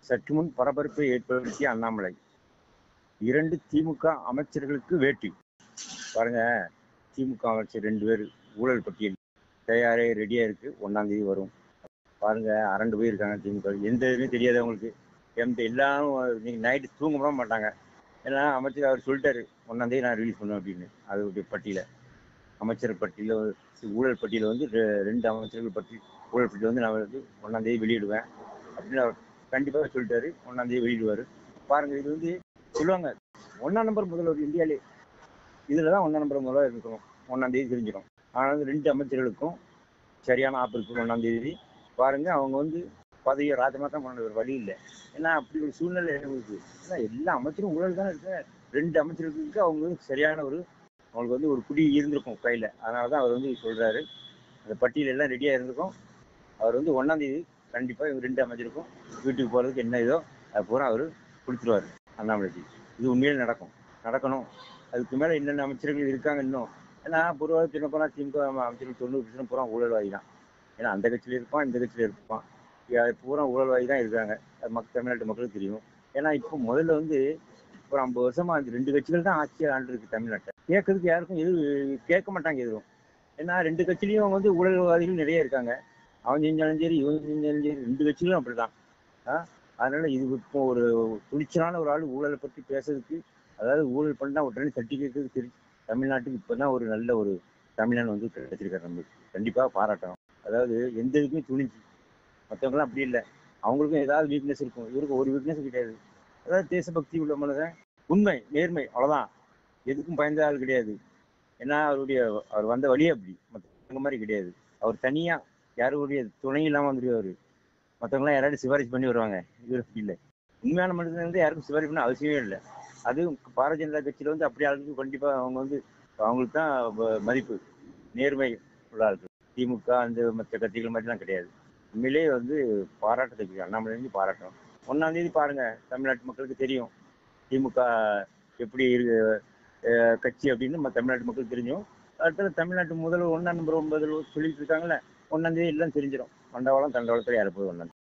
சற்று முன் பரபரப்பை ஏற்படுத்திய அண்ணாமலை இரண்டு திமுக அமைச்சர்களுக்கு வேட்டி பாருங்க திமுக அமைச்சர் ரெண்டு பேர் ஊழல் பட்டியல் தயாரே ரெடியா இருக்கு ஒன்னாம் தேதி வரும் பாருங்க அரண்டு போய் இருக்காங்க திமுக எந்த இதுவுமே தெரியாது அவங்களுக்கு எந்த எல்லாரும் நீங்க நைட்டு தூங்க கூட மாட்டாங்க ஏன்னா அமைச்சர் அவர் சொல்லிட்டாரு ஒன்னாம் தேதி நான் ரிலீஸ் பண்ணுவேன் அப்படின்னு அதோடைய பட்டியல அமைச்சர் பட்டியல ஊழல் பட்டியல வந்து ரெ- ரெண்டு அமைச்சர்கள் பற்றி ஊழல் பட்டியல வந்து நான் வந்து ஒன்னாம் தேதி வெளியிடுவேன் அப்படின்னு அவர் கண்டிப்பாக சொல்லிட்டாரு ஒன்னாம் தேதி வெளியிடுவாரு பாருங்க இது வந்து சொல்லுவாங்க ஒன்னாம் நம்பர் முதல்வர் இந்தியாவிலே இதுல தான் ஒன்னாம் நம்பர் முதல்வர் இருக்கணும் ஒன்னாம் தேதி தெரிஞ்சிடும் ஆனால் வந்து ரெண்டு அமைச்சர்களுக்கும் சரியான ஆப்பு இருக்கு ஒன்னாம் தேதி பாருங்க அவங்க வந்து பதவியை ராஜமாத்தான் பண்ண ஒரு வழி இல்லை ஏன்னா அப்படி ஒரு சூழ்நிலை இருக்கு ஏன்னா எல்லா அமைச்சரும் ஊழல் தானே இருக்கு ரெண்டு அமைச்சர்களுக்கு அவங்க வந்து சரியான ஒரு அவங்களுக்கு வந்து ஒரு குடி இருந்திருக்கும் கையில அதனால தான் அவர் வந்து சொல்றாரு அந்த பட்டியல் எல்லாம் ரெடியா இருந்திருக்கும் அவர் வந்து ஒன்னாம் தேதி கண்டிப்பா இவங்க ரெண்டு அமைச்சருக்கும் வீட்டுக்கு போறதுக்கு என்ன இதோ அது பூரா அவர் கொடுத்துருவாரு அண்ணாமலைக்கு இது உண்மையிலே நடக்கும் நடக்கணும் அதுக்கு மேல என்னென்ன அமைச்சர்கள் இருக்காங்க இன்னும் ஏன்னா பொதுவாக சின்ன போனா திமுக அமைச்சர்கள் தொண்ணூறு பர்சன்ட் பூரா ஊழல்வாதி தான் ஏன்னா அந்த கட்சியில இருப்பான் இந்த கட்சியில இருப்பான் இது பூரா ஊழல்வாதி தான் இருக்காங்க அது மக்கள் தமிழ்நாட்டு மக்களுக்கு தெரியும் ஏன்னா இப்போ முதல்ல வந்து ஒரு ஐம்பது வருஷமா அந்த ரெண்டு கட்சிகள் தான் ஆட்சி ஆண்டு இருக்கு தமிழ்நாட்டை கேட்கறதுக்கு யாருக்கும் எது கேட்க மாட்டாங்க எதுவும் ஏன்னா ரெண்டு கட்சிலையும் அவங்க வந்து ஊழல்வாதிகள் நிறைய இருக்காங்க அவன் செஞ்சாலும் சரி இவன் செஞ்சாலும் சரி ரெண்டு கட்சிகளும் அப்படிதான் ஆ? அதனால இது இப்போ ஒரு துணிச்சலான ஒரு ஆள் ஊழலை பற்றி பேசுறதுக்கு அதாவது ஊழல் பண்ணா உடனே தட்டி கேட்கறதுக்கு சரி தமிழ்நாட்டுக்கு இப்பதான் ஒரு நல்ல ஒரு தமிழன் வந்து கிடைச்சிருக்காரு நம்மளுக்கு கண்டிப்பா பாராட்டணும் அதாவது எந்த இதுக்குமே துணிஞ்சு மற்றவங்களாம் அப்படி இல்லை அவங்களுக்கும் ஏதாவது வீக்னஸ் இருக்கும் இவருக்கு ஒரு வீக்னஸ் கிடையாது அதாவது தேசபக்தி உள்ள மனிதன் உண்மை நேர்மை அவ்வளவுதான் எதுக்கும் பயந்த ஆள் கிடையாது ஏன்னா அவருடைய அவர் வந்த வழியே அப்படி மற்றவங்க மாதிரி கிடையாது அவர் தனியா யாருடைய துணை இல்லாம வந்துருவாரு மற்றவங்களாம் யாராவது சிபாரிசு பண்ணி வருவாங்க இவர் அப்படி இல்லை உண்மையான மனிதன் வந்து யாருக்கும் சிபாரிசு பண்ண அவசியமே இல்லை அதுவும் பாரதிய ஜனதா கட்சியில வந்து அப்படி ஆளுக்கு கண்டிப்பா அவங்க வந்து அவங்களுக்கு தான் வ- மதிப்பு நேர்மை உள்ள ஆளுக்கு திமுக அந்த மற்ற கட்சிகள் மாதிரிலாம் கிடையாது உண்மையிலேயே வந்து பாராட்டத்துக்கு அண்ணாமலை வந்து பாராட்டணும் ஒன்னாம் தேதி பாருங்க தமிழ்நாட்டு மக்களுக்கு தெரியும் திமுக எப்படி இருக்கு அஹ், கட்சி அப்படின்னு நம்ம தமிழ்நாட்டு மக்களுக்கு தெரியும் அடுத்தது தமிழ்நாட்டு முதல்வர் ஒன்னாம் நம்பர் ஒன்பதுல சொல்லிட்டு இருக்காங்கல்ல ஒன்னாம் தேதி எல்லாம் தெரிஞ்சிடும் மண்டவாளம் தண்டவாளத்தில் யாரை போய் ஒன்னாம்